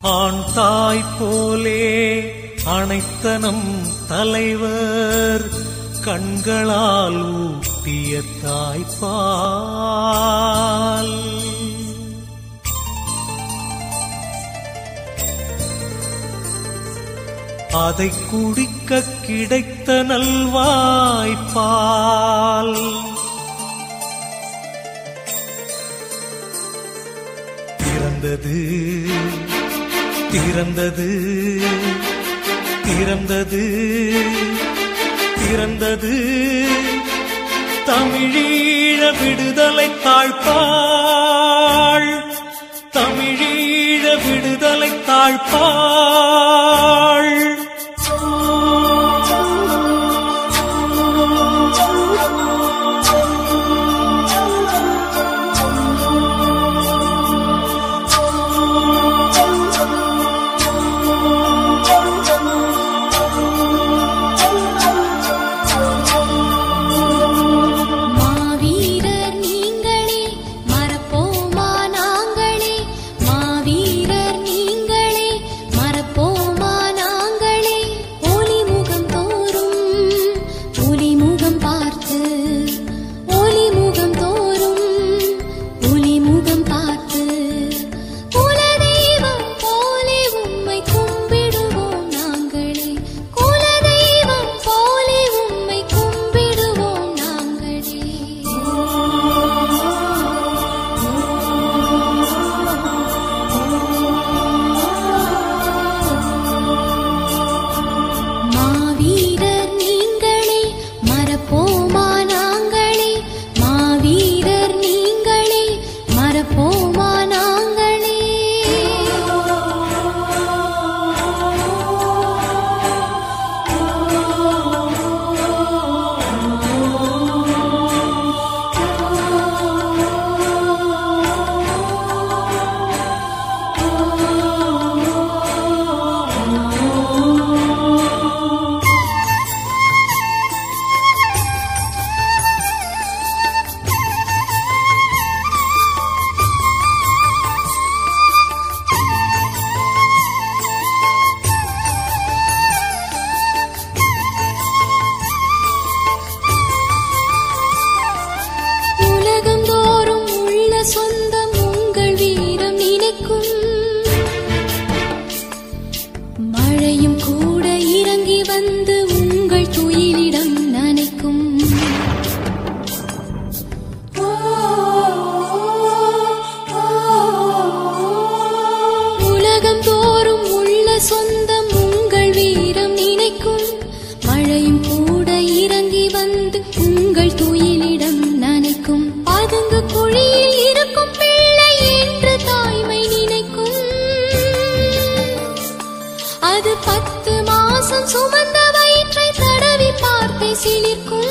ஆண் தாய் போலே அனைத்தனம் தலைவர் கண்களால் ஊட்டிய தாய்ப்பால் அதை குடிக்க கிடைத்த நல்வாய்ப்பால் திறந்தது திறந்தது திறந்தது திறந்தது தமிழீழ விடுதலை தாழ்ப்பாள் தமிழீழ விடுதலை தாழ்ப்பாள் மாவீரர் நீங்களே மறப்போமா நாங்களே மாவீரர் நீங்களே மறப்போமா நாங்களே ஒளி முகம் தோறும் ஒளி முகம் பார்த்து ஒளி முகம் தோறும் ஒளி முகம் பார்த்து குலதெய்வம் போலே உம்மை கும்பிடுவோம் நாங்களே குலதெய்வம் போலே உம்மை கும்பிடுவோம் நாங்களே மாவீரர் நீங்களே மறப்போமா நாங்களே மாவீரர் நீங்களே மறப்போமா நாங்களே உலகம் தோறும் உள்ள சொந்தம் உங்கள் வீரம் நினைக்கும் மழையும் கூட இறங்கி வந்து உங்கள் துயிலிடம் நனைக்கும் உலகம் தோறும் உள்ள சொந்தம் உங்கள் வீரம் நினைக்கும் மழையும் கூட இறங்கி வந்து உங்கள் துயிலிடம் நனைக்கும் அதுங்கு குழியில் இருக்கும் பிள்ளை என்று தாய்மை நினைக்கும் அது பத்து மாசம் சுமந்த வயிற்றை தடவி பார்த்தே சிலிர்க்கும்